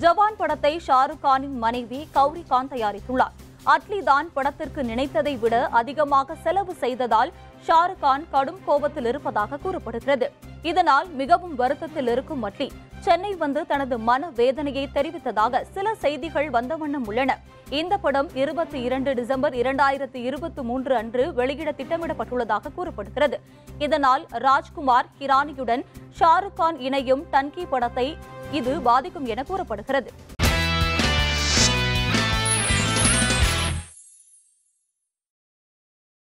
ஜவான் படத்தை ஷாருக் கானின் மனைவி கௌரி கான் தயாரித்துள்ளார் அட்லி தான் படத்திற்கு நினைத்ததை விட அதிகமாக செலவு செய்ததால் ஷாருக் கான் கடும் கோபத்தில் இருப்பதாக கூறப்படுகிறது இதனால் மிகவும் வருத்தத்தில் இருக்கும் அட்லி சென்னை வந்து தனது மன வேதனையை தெரிவித்ததாக சில செய்திகள் வந்த வண்ணம் உள்ளன இந்த படம் இருபத்தி இரண்டு டிசம்பர் இரண்டாயிரத்து இருபத்தி மூன்று அன்று வெளியிட திட்டமிடப்பட்டுள்ளதாக கூறப்படுகிறது இதனால் ராஜ்குமார் ஹிரானியுடன் ஷாருக் கான் இணையும் டன்கி படத்தை இது பாதிக்கும் என கூறப்படுகிறது